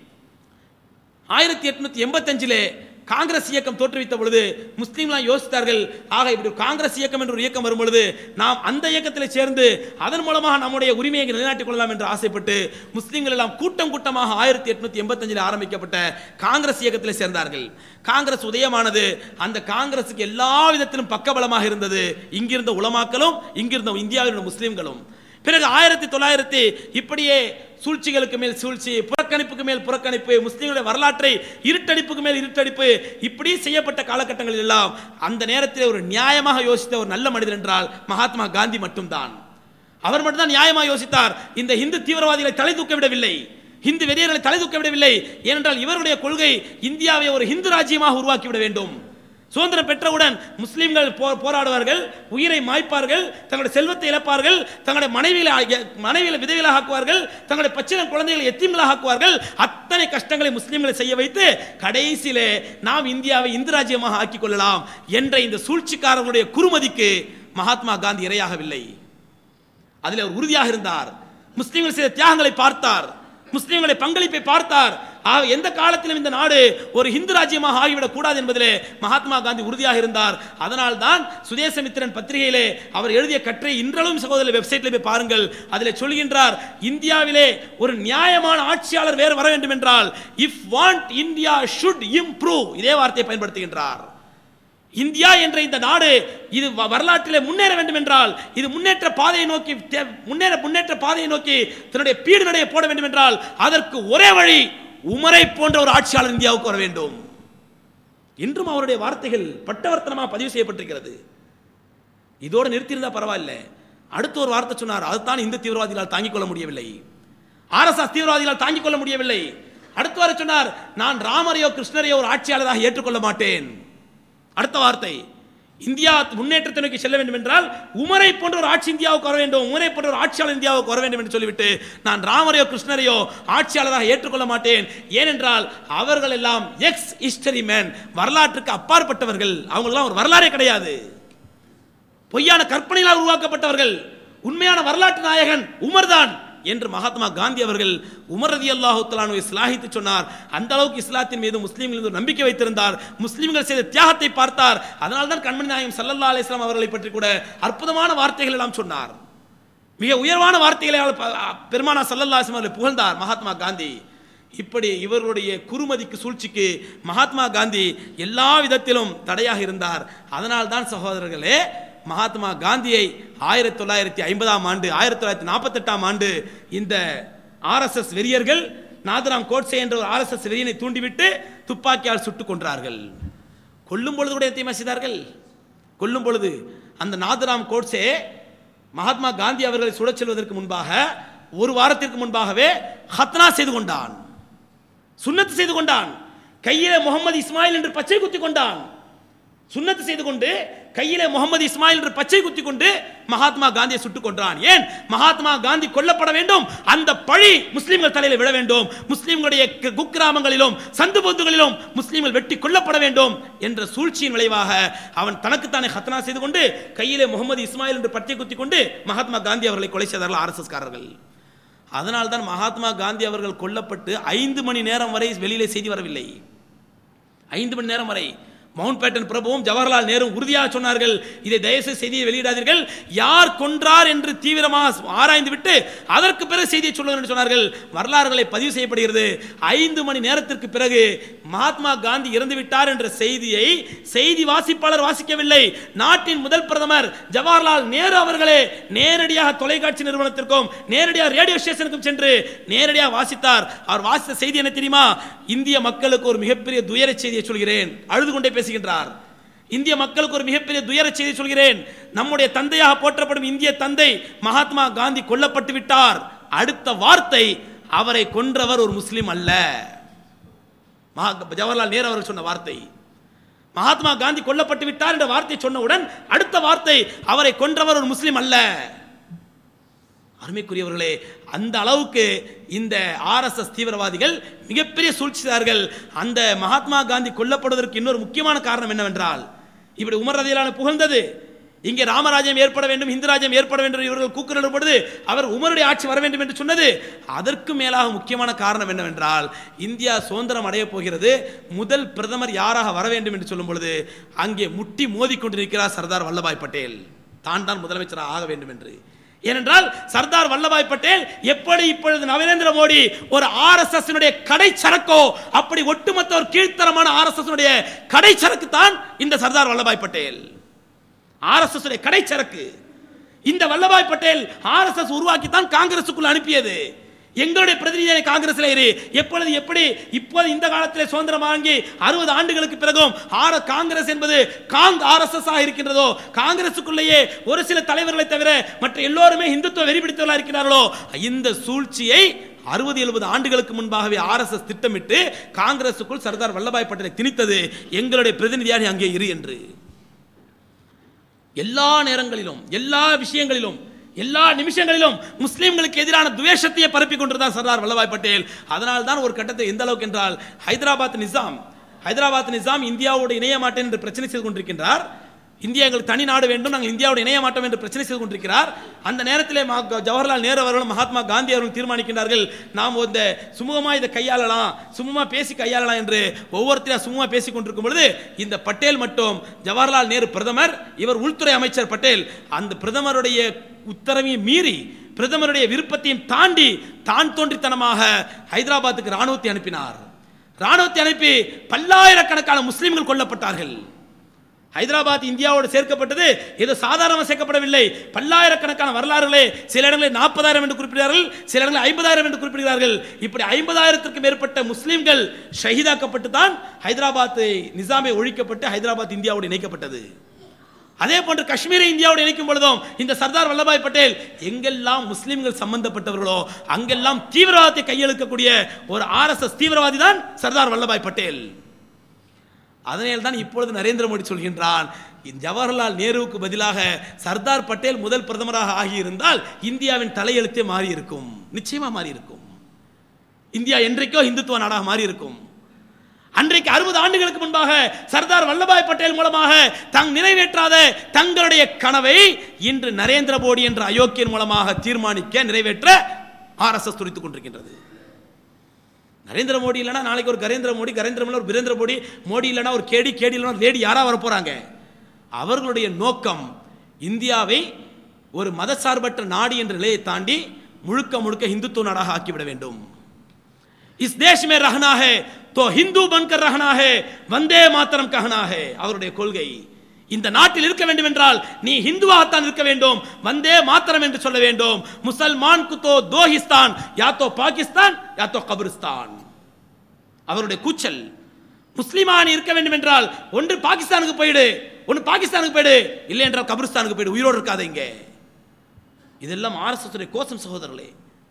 ஆயிரத்தி எட்நூத்தி எண்பத்தஞ்சிலே காங்கிரஸ் இயக்கம் தோற்றுவித்த பொழுது முஸ்லீம்லாம் யோசித்தார்கள் ஆக இப்படி ஒரு காங்கிரஸ் இயக்கம் என்ற ஒரு இயக்கம் வரும் பொழுது நாம் அந்த இயக்கத்தில் சேர்ந்து அதன் மூலமாக நம்முடைய உரிமையை நிலைநாட்டிக் கொள்ளலாம் என்று ஆசைப்பட்டு முஸ்லீம்கள் எல்லாம் கூட்டம் கூட்டமாக ஆயிரத்தி எட்நூத்தி எண்பத்தஞ்சில் ஆரம்பிக்கப்பட்ட காங்கிரஸ் இயக்கத்தில் சேர்ந்தார்கள் காங்கிரஸ் உதயமானது அந்த காங்கிரசுக்கு எல்லா விதத்திலும் பக்கபலமாக இருந்தது இங்கிருந்த உலமாக்களும் இங்கிருந்த இந்தியாவில் உள்ள முஸ்லீம்களும் பிறகு ஆயிரத்தி தொள்ளாயிரத்தி இப்படியே சூழ்ச்சிகளுக்கு மேல் சூழ்ச்சி புறக்கணிப்புக்கு மேல் புறக்கணிப்பு முஸ்லிம்களுடைய வரலாற்றை இருட்டடிப்புக்கு மேல் இருட்டடிப்பு இப்படி செய்யப்பட்ட காலகட்டங்களில் எல்லாம் அந்த நேரத்தில் ஒரு நியாயமாக யோசித்த ஒரு நல்ல மனிதர் என்றால் மகாத்மா காந்தி மட்டும்தான் அவர் மட்டும்தான் நியாயமாக யோசித்தார் இந்த இந்து தீவிரவாதிகளை தலை தூக்க விடவில்லை இந்து வெறியர்களை தலை தூக்க விடவில்லை ஏனென்றால் இவருடைய கொள்கை இந்தியாவை ஒரு இந்து ராஜ்யமாக உருவாக்கிவிட வேண்டும் சுதந்திரம் பெற்றவுடன் முஸ்லிம்கள் போ- போராடுவார்கள் உயிரை மாய்ப்பார்கள் தங்களுடைய செல்வத்தை இழப்பார்கள் தங்களுடைய மனைவிகளை ஆ- மனைவிகளை விதவிகளாக ஆக்குவார்கள் தங்களுடைய பச்சின குழந்தைகளை எத்தீம்களாக ஆக்குவார்கள் அத்தனை கஷ்டங்களை முஸ்லிம்களை செய்ய வைத்து கடைசியிலே நாம் இந்தியாவை இந்து ராஜ்யமாக ஆக்கிக் கொள்ளலாம் என்ற இந்த சூழ்ச்சிக்காரர்களுடைய குறுமதிக்கு மகாத்மா காந்தி இரையாகவில்லை அதில் அவர் உறுதியாக இருந்தார் முஸ்லிம்கள் செய்த தியாகங்களை பார்த்தார் முஸ்லிம்களை பங்களிப்பை பார்த்தார் ஆக எந்த காலத்திலும் இந்த நாடு ஒரு இந்து ராஜ்யமாக ஆகிவிடக் கூடாது என்பதிலே மகாத்மா காந்தி உறுதியாக இருந்தார் அதனால் தான் சுதேசமித்திரன் பத்திரிகையிலே அவர் எழுதிய கட்டுரை இன்றளவும் சகோதரர் வெப்சைட்ல போய் பாருங்கள் அதில் சொல்கின்றார் இந்தியாவிலே ஒரு நியாயமான ஆட்சியாளர் வேறு வர வேண்டும் என்றால் if want India should improve இதே வார்த்தையை பயன்படுத்துகின்றார் இந்தியா என்ற இந்த நாடு இது வ- வரலாற்றிலே முன்னேற வேண்டும் என்றால் இது முன்னேற்ற பாதையை நோக்கி தே- முன்னேற முன்னேற்ற பாதையை நோக்கி தன்னுடைய பீடு நடையை போட வேண்டும் என்றால் அதற்கு ஒரே வழி உமரை போன்ற ஒரு ஆட்சியாளர் இந்தியாவுக்கு வர வேண்டும் இன்றும் அவருடைய வார்த்தைகள் பட்டவர்த்தனமாக பதிவு செய்யப்பட்டிருக்கிறது இதோடு நிறுத்தியிருந்தா பரவாயில்ல அடுத்த ஒரு வார்த்தை சொன்னார் அதுதான் இந்த தீவிரவாதிகளால் தாங்கிக் கொள்ள முடியவில்லை ஆர்எஸ்எஸ் தீவிரவாதிகளால் தாங்கிக் கொள்ள முடியவில்லை அடுத்த வாரம் சொன்னார் நான் ராமரையோ கிருஷ்ணரையோ ஒரு ஆட்சியாளராக ஏற்றுக்கொள்ள மாட்டேன் அடுத்த வார்த்தை இந்தியா முன்னேற்றத்தை நோக்கி செல்ல வேண்டும் என்றால் உமரை போன்ற ஒரு ஆட்சி இந்தியாவுக்கு வர வேண்டும் உமரை போன்ற ஒரு ஆட்சியாளர் இந்தியாவுக்கு வர வேண்டும் என்று சொல்லிவிட்டு நான் ராமரையோ கிருஷ்ணரையோ ஆட்சியாளராக ஏற்றுக்கொள்ள மாட்டேன் ஏனென்றால் அவர்கள் எல்லாம் எக்ஸ் ஹிஸ்டரி மேன் வரலாற்றுக்கு அப்பாற்பட்டவர்கள் அவங்களெல்லாம் ஒரு வரலாறே கிடையாது பொய்யான கற்பனைகளால் உருவாக்கப்பட்டவர்கள் உண்மையான வரலாற்று நாயகன் உமர்தான் என்று மகாத்மா காந்தி அவர்கள் உமர் ரதி அல்லாஹு சிலாகித்து சொன்னார் அந்த அளவுக்கு இஸ்லாத்தின் மீது முஸ்லீம்கள் மீது நம்பிக்கை வைத்திருந்தார் முஸ்லீம்கள் செய்த தியாகத்தை பார்த்தார் அதனால் தான் கண்மணி நாயகம் சல்லல்லா அலிஸ்லாம் அவர்களை பற்றி கூட அற்புதமான வார்த்தைகள் எல்லாம் சொன்னார் மிக உயர்வான வார்த்தைகளை அவர் ப- பெருமானா சல்லல்லா அலிஸ்லாம் அவர்களை புகழ்ந்தார் மகாத்மா காந்தி இப்படி இவர்களுடைய குறுமதிக்கு சூழ்ச்சிக்கு மகாத்மா காந்தி எல்லா விதத்திலும் தடையாக இருந்தார் அதனால் தான் சகோதரர்களே மகாத்மா காந்தியை ஆயிரத்தி தொள்ளாயிரத்தி ஐம்பதாம் ஆண்டு ஆயிரத்தி தொள்ளாயிரத்தி நாற்பத்தெட்டாம் ஆண்டு இந்த ஆர்எஸ்எஸ் வெறியர்கள் நாதராம் கோட்சே என்ற ஒரு ஆர்எஸ்எஸ் வெறியனை தூண்டிவிட்டு துப்பாக்கியால் சுட்டுக் கொன்றார்கள் கொல்லும் பொழுது கூட எத்தையுமா செய்தார்கள் கொல்லும் பொழுது அந்த நாதராம் கோட்சே மகாத்மா காந்தி அவர்களை சுடச் செல்வதற்கு முன்பாக ஒரு வாரத்திற்கு முன்பாகவே ஹத்னா செய்து கொண்டான் சுன்னத்து செய்து கொண்டான் கையிலே முகமது இஸ்மாயில் என்று பச்சை குத்தி கொண்டான் சுன்னத்து செய்து கொண்டு கையிலே முகமது இஸ்மாயில் என்று பச்சை குத்தி கொண்டு மகாத்மா காந்தியை சுட்டுக் கொன்றான் ஏன் மகாத்மா காந்தி கொல்லப்பட வேண்டும் அந்த பழி முஸ்லிம்கள் தலையில விழ வேண்டும் முஸ்லிம்களுடைய கு- குக்கிராமங்களிலும் சந்து பொந்துகளிலும் முஸ்லிம்கள் வெட்டி கொல்லப்பட வேண்டும் என்ற சூழ்ச்சியின் விளைவாக அவன் தனக்குத்தானே ஹத்னா செய்து கொண்டு கையிலே முகமது இஸ்மாயில் என்று பச்சை குத்தி கொண்டு மகாத்மா காந்தி அவர்களை கொலை செய்தார்கள் ஆர்எஸ்எஸ் காரர்கள் அதனால்தான் மகாத்மா காந்தி அவர்கள் கொல்லப்பட்டு ஐந்து மணி நேரம் வரை வெளியிலே செய்தி வரவில்லை ஐந்து மணி நேரம் வரை மவுண்ட் பேட்டன் பிரபுவும் ஜவஹர்லால் நேரு உறுதியாக சொன்னார்கள் இதை தயவுசெய்து செய்தியை வெளியிடாதீர்கள் யார் கொன்றார் என்று தீவிரமாக ஆராய்ந்து விட்டு அதற்கு பிறகு செய்தியை சொல்லுங்கள் என்று சொன்னார்கள் வரலாறுகளை பதிவு செய்யப்படுகிறது ஐந்து மணி நேரத்திற்கு பிறகு மகாத்மா காந்தி இறந்து விட்டார் என்ற செய்தியை செய்தி வாசிப்பாளர் வாசிக்கவில்லை நாட்டின் முதல் பிரதமர் ஜவஹர்லால் நேரு அவர்களே நேரடியாக தொலைக்காட்சி நிறுவனத்திற்கும் நேரடியாக ரேடியோ ஸ்டேஷனுக்கும் சென்று நேரடியாக வாசித்தார் அவர் வாசித்த செய்தி என்ன தெரியுமா இந்திய மக்களுக்கு ஒரு மிகப்பெரிய துயர செய்தியை சொல்கிறேன் அழுது கொண்டே பேசுகின்றார் இந்திய மக்களுக்கு ஒரு மிகப்பெரிய துயர செய்தி சொல்கிறேன் நம்முடைய தந்தையாக போற்றப்படும் இந்திய தந்தை மகாத்மா காந்தி கொல்லப்பட்டு விட்டார் அடுத்த வார்த்தை அவரை கொன்றவர் ஒரு முஸ்லிம் அல்ல மகா- ஜவஹர்லால் நேரு அவர்கள் சொன்ன வார்த்தை மகாத்மா காந்தி கொல்லப்பட்டு விட்டார் என்ற வார்த்தை சொன்னவுடன் அடுத்த வார்த்தை அவரை கொன்றவர் ஒரு முஸ்லிம் அல்ல அருமைக்குரியவர்களே அந்த அளவுக்கு இந்த ஆர்எஸ்எஸ் தீவிரவாதிகள் மிகப்பெரிய சூழ்ச்சி செய்தார்கள் அந்த மகாத்மா காந்தி கொல்லப்படுவதற்கு இன்னொரு முக்கியமான காரணம் என்னவென்றால் இப்படி உமர் ரதியலான புகழ்ந்தது இங்கே ராமராஜ்யம் ஏற்பட வேண்டும் இந்து ராஜ்யம் ஏற்பட வேண்டும் என்று இவர்கள் கூக்குரலிடும் பொழுது அவர் உமருடைய ஆட்சி வர வேண்டும் என்று சொன்னது அதற்கு மேலாக முக்கியமான காரணம் என்னவென்றால் இந்தியா சுதந்திரம் அடையப் போகிறது முதல் பிரதமர் யாராக வர வேண்டும் என்று சொல்லும் பொழுது அங்கே முட்டி மோதிக்கொண்டிருக்கிறார் சர்தார் வல்லபாய் பட்டேல் தான் தான் முதலமைச்சராக ஆக வேண்டும் என்று ஏனென்றால் சர்தார் வல்லபாய் பட்டேல் எப்படி இப்பொழுது நரேந்திர மோடி ஒரு ஆர்எஸ்எஸ் கடை சரக்கோ அப்படி ஒட்டுமொத்த ஒரு கீழ்த்தரமான ஆர்எஸ்எஸ் கடை சரக்கு தான் இந்த சர்தார் வல்லபாய் பட்டேல் ஆர்எஸ்எஸ் கடை சரக்கு இந்த வல்லபாய் பட்டேல் ஆர்எஸ்எஸ் உருவாக்கித்தான் காங்கிரசுக்குள் அனுப்பியது எங்களுடைய பிரதிநிதியை காங்கிரஸ்ல இரு எப்பொழுது எப்படி இப்போது இந்த காலத்திலே சுதந்திரம் வாங்கி அறுபது ஆண்டுகளுக்கு பிறகும் ஆர் காங்கிரஸ் என்பது காங் ஆர்எஸ்எஸ் ஆக இருக்கின்றதோ காங்கிரசுக்குள்ளேயே ஒரு சில தலைவர்களை தவிர மற்ற எல்லோருமே இந்துத்துவ வெறி பிடித்தவர்களாக இருக்கிறார்களோ இந்த சூழ்ச்சியை அறுபது எழுபது ஆண்டுகளுக்கு முன்பாகவே ஆர்எஸ்எஸ் திட்டமிட்டு காங்கிரசுக்குள் சர்தார் வல்லபாய் பட்டேலை திணித்தது எங்களுடைய பிரதிநிதியாக அங்கே இரு என்று எல்லா நேரங்களிலும் எல்லா விஷயங்களிலும் எல்லா நிமிஷங்களிலும் முஸ்லிம்களுக்கு எதிரான துவேஷத்தையே பரப்பிக் கொண்டிருந்தார் சர்தார் வல்லபாய் பட்டேல் அதனால் தான் ஒரு கட்டத்தில் எந்த அளவுக்கு என்றால் ஹைதராபாத் நிசாம் ஹைதராபாத் நிசாம் இந்தியாவோடு இணைய மாட்டேன் என்று பிரச்சனை செய்து கொண்டிருக்கின்றார் இந்தியா எங்களுக்கு தனி நாடு வேண்டும் நாங்கள் இந்தியாவோடு இணைய மாட்டோம் என்று பிரச்சனை செய்து கொண்டிருக்கிறார் அந்த நேரத்திலே மா- ஜவஹர்லால் நேரு அவர்களும் மகாத்மா காந்தி அவர்களும் தீர்மானிக்கின்றார்கள் நாம் இந்த சுமூகமாக இதை கையாளலாம் சுமூகமாக பேசி கையாளலாம் என்று ஒவ்வொருத்தரும் சுமூகமாக பேசிக் கொண்டிருக்கும் பொழுது இந்த பட்டேல் மட்டும் ஜவஹர்லால் நேரு பிரதமர் இவர் உள்துறை அமைச்சர் பட்டேல் அந்த பிரதமருடைய உத்தரவையும் மீறி பிரதமருடைய விருப்பத்தையும் தாண்டி தான் தோன்றித்தனமாக ஹைதராபாத்துக்கு ராணுவத்தை அனுப்பினார் ராணுவத்தை அனுப்பி பல்லாயிரக்கணக்கான முஸ்லிம்கள் கொல்லப்பட்டார்கள் ஹைதராபாத் இந்தியாவோடு சேர்க்கப்பட்டது ஏதோ சாதாரணமாக சேர்க்கப்படவில்லை பல்லாயிரக்கணக்கான வரலாறுகளே சில இடங்களில் நாற்பதாயிரம் என்று குறிப்பிடுகிறார்கள் சில இடங்களில் ஐம்பதாயிரம் என்று குறிப்பிடுகிறார்கள் இப்படி ஐம்பதாயிரத்திற்கும் மேற்பட்ட முஸ்லிம்கள் ஷஹீதாக்கப்பட்டு தான் ஹைதராபாத் நிசாமை ஒழிக்கப்பட்டு ஹைதராபாத் இந்தியாவோடு இணைக்கப்பட்டது அதே போன்று காஷ்மீரை இந்தியாவோடு இணைக்கும் பொழுதும் இந்த சர்தார் வல்லபாய் பட்டேல் எங்கெல்லாம் முஸ்லிம்கள் சம்பந்தப்பட்டவர்களோ அங்கெல்லாம் தீவிரவாதத்தை கையெழுக்கக்கூடிய ஒரு ஆர்எஸ்எஸ் தீவிரவாதி தான் சர்தார் வல்லபாய் பட்டேல் அதனால் தான் இப்பொழுது நரேந்திர மோடி சொல்கின்றான் ஜவஹர்லால் நேருவுக்கு பதிலாக சர்தார் பட்டேல் முதல் பிரதமராக ஆகியிருந்தால் இந்தியாவின் தலையெழுத்தே மாறி இருக்கும் நிச்சயமா மாறி இருக்கும் இந்தியா என்றைக்கோ இந்துத்துவ நாடாக மாறி இருக்கும் அன்றைக்கு அறுபது ஆண்டுகளுக்கு முன்பாக சர்தார் வல்லபாய் பட்டேல் மூலமாக தங் நிறைவேற்றாத தங்களுடைய கனவை இன்று நரேந்திர மோடி என்ற அயோக்கியன் மூலமாக தீர்மானிக்க நிறைவேற்ற ஆர்எஸ்எஸ் துடித்துக் கொண்டிருக்கின்றது நரேந்திர மோடி இல்லைனா நாளைக்கு ஒரு கரேந்திர மோடி கரேந்திர மோடி ஒரு பிரேந்திர மோடி மோடி இல்லைனா ஒரு கேடி கேடி இல்லைனா ஒரு லேடி யாரா வர போறாங்க அவர்களுடைய நோக்கம் இந்தியாவை ஒரு மதசார்பற்ற நாடு என்ற நிலையை தாண்டி முழுக்க முழுக்க இந்துத்துவ நாடாக ஆக்கிவிட வேண்டும் इस देश में रहना है तो हिंदू बनकर रहना है வந்தே மாத்திரம் कहना है அவருடைய கொள்கை இந்த நாட்டில் இருக்க வேண்டும் என்றால் நீ ஹிந்துவாகத்தான் இருக்க வேண்டும் வந்தே மாத்திரம் என்று சொல்ல வேண்டும் முசல்மான் குத்தோ தோஹிஸ்தான் யா தோ பாகிஸ்தான் யா தோ கபிரிஸ்தான் அவருடைய கூச்சல் முஸ்லிமா நீ இருக்க வேண்டும் என்றால் ஒன்று பாகிஸ்தானுக்கு போயிடு ஒன்று பாகிஸ்தானுக்கு போயிடு இல்லை என்றால் கபிரிஸ்தானுக்கு போயிடு உயிரோடு இருக்காத இங்க இதெல்லாம் ஆர்எஸ்எஸ் கோஷம் சகோதரர்களே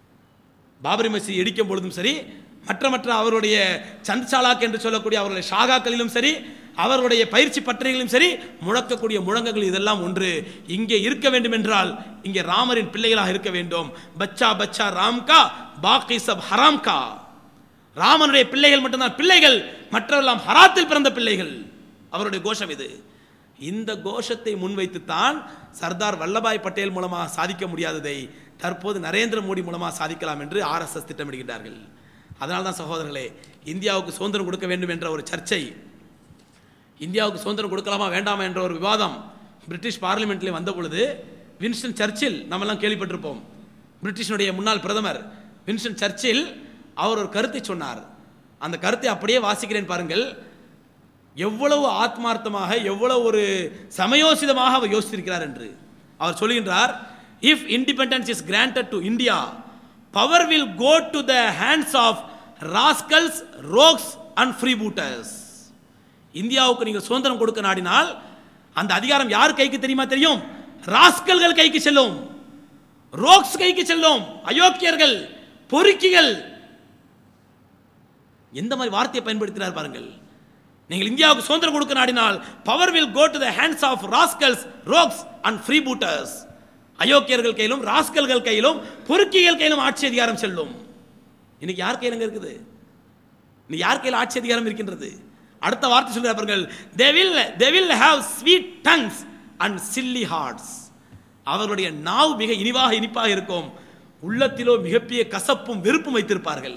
பாபரி மசீதி இடிக்கும் பொழுதும் சரி மற்ற மற்ற அவருடைய சந்த்சாலாக் என்று சொல்லக்கூடிய அவருடைய ஷாகாக்களிலும் சரி அவருடைய பயிற்சி பட்டறைகளிலும் சரி முழக்கக்கூடிய முழங்கங்கள் இதெல்லாம் ஒன்று இங்கே இருக்க வேண்டும் என்றால் இங்கே ராமரின் பிள்ளைகளாக இருக்க வேண்டும் பச்சா பச்சா ராம் கா பாக்கி சப் ஹராம் கா ராமனுடைய பிள்ளைகள் மட்டும்தான் பிள்ளைகள் மற்றவெல்லாம் ஹராத்தில் பிறந்த பிள்ளைகள் அவருடைய கோஷம் இது இந்த கோஷத்தை முன்வைத்துத்தான் சர்தார் வல்லபாய் பட்டேல் மூலமாக சாதிக்க முடியாததை தற்போது நரேந்திர மோடி மூலமாக சாதிக்கலாம் என்று ஆர்எஸ்எஸ் திட்டமிடுகின்றார்கள் அதனால தான் சகோதரர்களே இந்தியாவுக்கு சுதந்திரம் கொடுக்க வேண்டும் என்ற ஒரு சர்ச்சை இந்தியாவுக்கு சுதந்திரம் கொடுக்கலாமா வேண்டாமா என்ற ஒரு விவாதம் பிரிட்டிஷ் பார்லிமெண்ட்ல வந்த பொழுது வின்ஸ்டன் சர்ச்சில் நம்மெல்லாம் கேள்விப்பட்டிருப்போம் பிரிட்டிஷனுடைய முன்னாள் பிரதமர் வின்ஸ்டன் சர்ச்சில் அவர் ஒரு கருத்தை சொன்னார் அந்த கருத்தை அப்படியே வாசிக்கிறேன் பாருங்கள் எவ்வளவு ஆத்மார்த்தமாக எவ்வளவு ஒரு சமயோசிதமாக அவர் யோசித்திருக்கிறார் என்று அவர் சொல்கின்றார் if independence is granted to India power will go to the hands of rascals rogues and freebooters இந்தியாவுக்கு நீங்கள் சுதந்திரம் கொடுக்க நாடினால் அந்த அதிகாரம் யார் கைக்கு தெரியுமா தெரியும் ராஸ்கல்கள் கைக்கு செல்லும் ரோக்ஸ் கைக்கு செல்லும் அயோக்கியர்கள் பொறுக்கிகள் எந்த மாதிரி வார்த்தையை பயன்படுத்தினார் பாருங்கள் நீங்கள் இந்தியாவுக்கு சுதந்திரம் கொடுக்க நாடினால் power will go to the hands of rascals rogues and freebooters அயோக்கியர்கள் கையிலும் ராஸ்கல்கள் கையிலும் பொறுக்கிகள் கையிலும் ஆட்சி அதிகாரம் செல்லும் இன்னைக்கு யார் கையில் இருக்குது இன்னைக்கு யார் கையில் ஆட்சி அதிகாரம் இருக்கின்றது அடுத்த வார்த்தை சொல்கிறார் பாருங்கள் they will they will have sweet tongues and silly hearts அவர்களுடைய நாவு மிக இனிவாக இனிப்பாக இருக்கும் உள்ளத்திலோ மிகப்பெரிய கசப்பும் வெறுப்பும் வைத்திருப்பார்கள்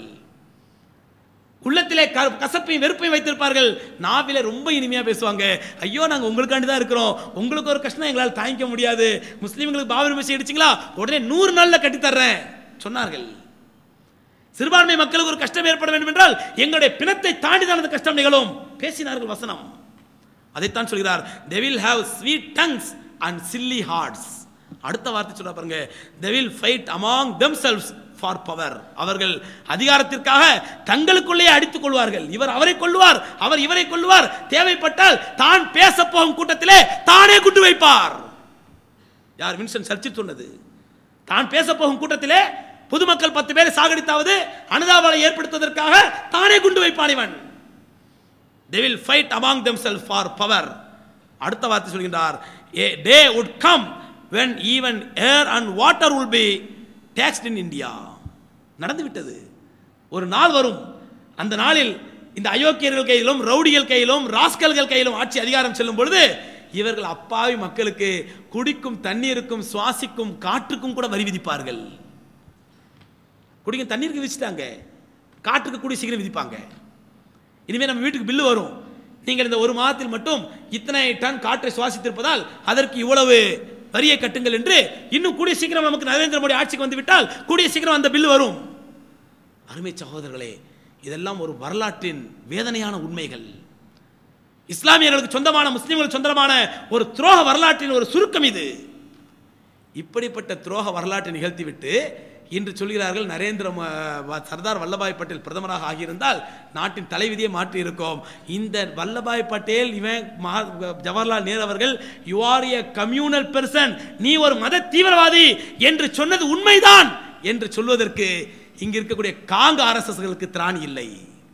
உள்ளத்திலே க- கசப்பையும் வெறுப்பையும் வைத்திருப்பார்கள் நாவிலே ரொம்ப இனிமையா பேசுவாங்க ஐயோ நாங்க உங்களுக்காண்டி தான் இருக்கிறோம் உங்களுக்கு ஒரு கஷ்டம் எங்களால் தாங்கிக்க முடியாது முஸ்லீம்களுக்கு பாபர் மசீதி அடிச்சிங்களா உடனே நூறு நாள்ல கட்டி தர்றேன் சொன்னார்கள் சிறுபான்மை மக்களுக்கு ஒரு கஷ்டம் ஏற்பட வேண்டும் என்றால் எங்களுடைய பிணத்தை தாண்டி தான் அந்த கஷ்டம் நிகழும் பேசினார்கள் வசனம் அதைத்தான் சொல்கிறார் they will have sweet tongues and silly hearts அடுத்த வார்த்தை சொல்ற பாருங்க they will fight among themselves for power அவர்கள் அதிகாரத்திற்காக தங்களுக்குள்ளே அடித்துக் கொள்வார்கள் இவர் அவரை கொள்வார் அவர் இவரை கொள்வார் தேவைப்பட்டால் தான் பேச போகும் கூட்டத்திலே தானே குண்டு வைப்பார் யார் வின்சன் சர்ச்சில் சொன்னது தான் பேச போகும் கூட்டத்திலே பொதுமக்கள் பத்து பேரை சாகடித்தாவது அனுதாபலை ஏற்படுத்துவதற்காக தானே குண்டு வைப்பான் இவன் they will fight among themselves for power அடுத்த வார்த்தை சொல்கின்றார் a day would come when even air and water will be taxed in india நடந்து விட்டது ஒரு நாள் வரும் அந்த நாளில் இந்த அயோக்கியர்கள் கையிலும் ரவுடிகள் கையிலும் ராஸ்கல்கள் கையிலும் ஆட்சி அதிகாரம் செல்லும் பொழுது இவர்கள் அப்பாவி மக்களுக்கு குடிக்கும் தண்ணீருக்கும் சுவாசிக்கும் காற்றுக்கும் கூட வரி விதிப்பார்கள் குடிக்கும் தண்ணீருக்கு விதிச்சிட்டாங்க காற்றுக்கு கூடிய சீக்கிரம் விதிப்பாங்க இனிமே நம்ம வீட்டுக்கு பில்லு வரும் நீங்கள் இந்த ஒரு மாதத்தில் மட்டும் இத்தனை டன் காற்றை சுவாசித்திருப்பதால் அதற்கு இவ்வளவு வரியை கட்டுங்கள் என்று இன்னும் கூடிய சீக்கிரம் நமக்கு நரேந்திர மோடி ஆட்சிக்கு வந்து விட்டால் கூடிய சீக்கிரம் அந்த பில்லு வரும் அருமை சகோதரர்களே இதெல்லாம் ஒரு வரலாற்றின் வேதனையான உண்மைகள் இஸ்லாமியர்களுக்கு சொந்தமான முஸ்லிம்களுக்கு சொந்தமான ஒரு துரோக வரலாற்றின் ஒரு சுருக்கம் இது இப்படிப்பட்ட துரோக வரலாற்றை நிகழ்த்திவிட்டு இன்று சொல்கிறார்கள் நரேந்திர ம- வ- சர்தார் வல்லபாய் பட்டேல் பிரதமராக ஆகியிருந்தால் நாட்டின் தலைவிதியை மாற்றி இருக்கோம் இந்த வல்லபாய் பட்டேல் இவன் மகா- ஜவஹர்லால் நேரு அவர்கள் you are a communal person நீ ஒரு மத தீவிரவாதி என்று சொன்னது உண்மைதான் என்று சொல்வதற்கு இங்க இருக்கக்கூடிய காங்க ஆர்எஸ்எஸ்களுக்கு திராணி இல்லை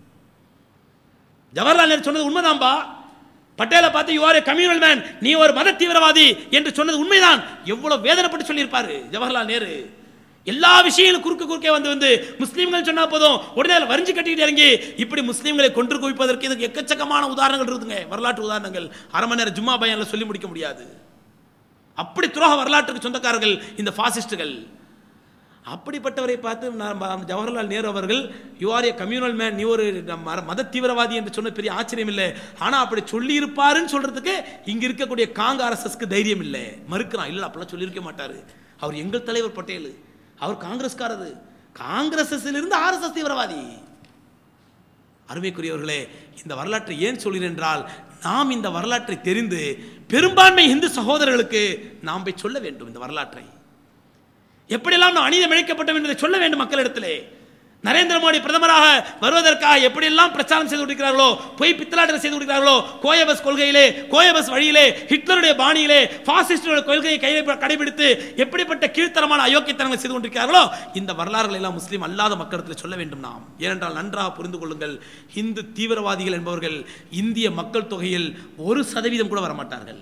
ஜவஹர்லால் நேரு சொன்னது உண்மைதான்பா பட்டேலை பார்த்து you are a communal man நீ ஒரு மத தீவிரவாதி என்று சொன்னது உண்மைதான் எவ்வளவு வேதனைப்பட்டு சொல்லியிருப்பாரு ஜவஹர்லால் நேரு எல்லா விஷயங்களும் குறுக்க குறுக்கே வந்து வந்து முஸ்லீம்கள் சொன்னா போதும் உடனே அதில் வரிஞ்சு கட்டிட்டு இறங்கி இப்படி முஸ்லீம்களை கொன்று குவிப்பதற்கு இதுக்கு எக்கச்சக்கமான உதாரணங்கள் இருக்குதுங்க வரலாற்று உதாரணங்கள் அரை மணி நேரம் ஜும்மா பயான்ல சொல்லி முடிக்க முடியாது அப்படி துரோக வரலாற்றுக்கு சொந்தக்காரர்கள் இந்த பாசிஸ்டுகள் அப்படிப்பட்டவரை பார்த்து நான் ஜவஹர்லால் நேரு அவர்கள் you are a communal man நீ ஒரு ம- மத தீவிரவாதி என்று சொன்ன பெரிய ஆச்சரியம் இல்லை ஆனால் அப்படி சொல்லி இருப்பாருன்னு சொல்றதுக்கு இங்க இருக்கக்கூடிய காங்க ஆர்எஸ்எஸ்க்கு தைரியம் இல்லை மறுக்கிறான் இல்லை அப்படிலாம் சொல்லியிருக்க மாட்டாரு அவர் எங்கள் தலைவர் பட்டேல் அவர் காங்கிரஸ்காரரு காங்கிரஸில் இருந்து ஆர்எஸ்எஸ் தீவிரவாதி அருமைக்குரியவர்களே இந்த வரலாற்றை ஏன் சொல்கிறேன் என்றால் நாம் இந்த வரலாற்றை தெரிந்து பெரும்பான்மை இந்து சகோதரர்களுக்கு நாம் போய் சொல்ல வேண்டும் இந்த வரலாற்றை எப்படியெல்லாம் நாம் அநீதம் இழைக்கப்பட்டோம் என்பதை சொல்ல வேண்டும் மக்களிடத்திலே நரேந்திர மோடி பிரதமராக வருவதற்காக எப்படியெல்லாம் பிரச்சாரம் செய்து கொண்டிருக்கிறார்களோ பொய் பித்தலாட்டம் செய்து கொண்டிருக்கிறார்களோ கோயபஸ் கொள்கையிலே கோயபஸ் வழியிலே ஹிட்லருடைய பாணியிலே பாசிஸ்டுடைய கொள்கையை கையை கடைபிடித்து எப்படிப்பட்ட கீழ்த்தரமான அயோக்கியத்தனங்களை செய்து கொண்டிருக்கிறார்களோ இந்த வரலாறுகளை எல்லாம் முஸ்லீம் அல்லாத மக்களிடத்தில் சொல்ல வேண்டும் நாம் ஏனென்றால் நன்றாக புரிந்து கொள்ளுங்கள் இந்து தீவிரவாதிகள் என்பவர்கள் இந்திய மக்கள் தொகையில் ஒரு சதவீதம் கூட வரமாட்டார்கள்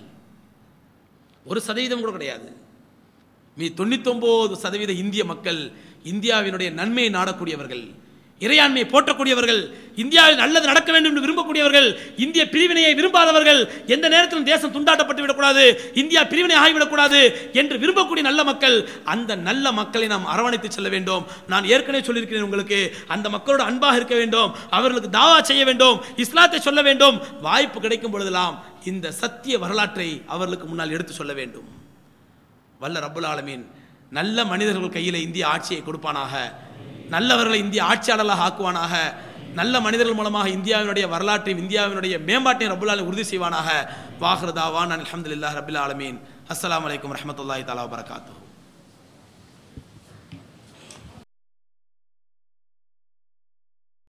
ஒரு சதவீதம் கூட கிடையாது மீ தொண்ணூத்தொன்பது சதவீத இந்திய மக்கள் இந்தியாவினுடைய நன்மையை நாடக்கூடியவர்கள் இறையாண்மையை போற்றக்கூடியவர்கள் இந்தியாவில் நல்லது நடக்க வேண்டும் என்று விரும்பக்கூடியவர்கள் இந்திய பிரிவினையை விரும்பாதவர்கள் எந்த நேரத்திலும் தேசம் துண்டாட்டப்பட்டு விடக்கூடாது இந்தியா பிரிவினை ஆகிவிடக்கூடாது என்று விரும்பக்கூடிய நல்ல மக்கள் அந்த நல்ல மக்களை நாம் அரவணைத்து செல்ல வேண்டும் நான் ஏற்கனவே சொல்லியிருக்கிறேன் உங்களுக்கு அந்த மக்களோட அன்பாக இருக்க வேண்டும் அவர்களுக்கு தாவா செய்ய வேண்டும் இஸ்லாத்தை சொல்ல வேண்டும் வாய்ப்பு கிடைக்கும் பொழுதெல்லாம் இந்த சத்திய வரலாற்றை அவர்களுக்கு முன்னால் எடுத்து சொல்ல வேண்டும் வல்ல ரப்புல் ஆலமீன் நல்ல மனிதர்கள் கையில் இந்திய ஆட்சியை கொடுப்பானாக நல்லவர்களை இந்திய ஆட்சியாளர்களாக ஆக்குவானாக நல்ல மனிதர்கள் மூலமாக இந்தியாவினுடைய வரலாற்றையும் இந்தியாவினுடைய மேம்பாட்டையும் ரப்புல் ஆலமீன் உறுதி செய்வானாக வாஹ்ரதாவான் அல்ஹம்துலில்லாஹ் ரபில் ஆலமீன் அஸ்ஸலாமு அலைக்கும் வரஹ்மத்துல்லாஹி தஆலா வபரகாத்துஹு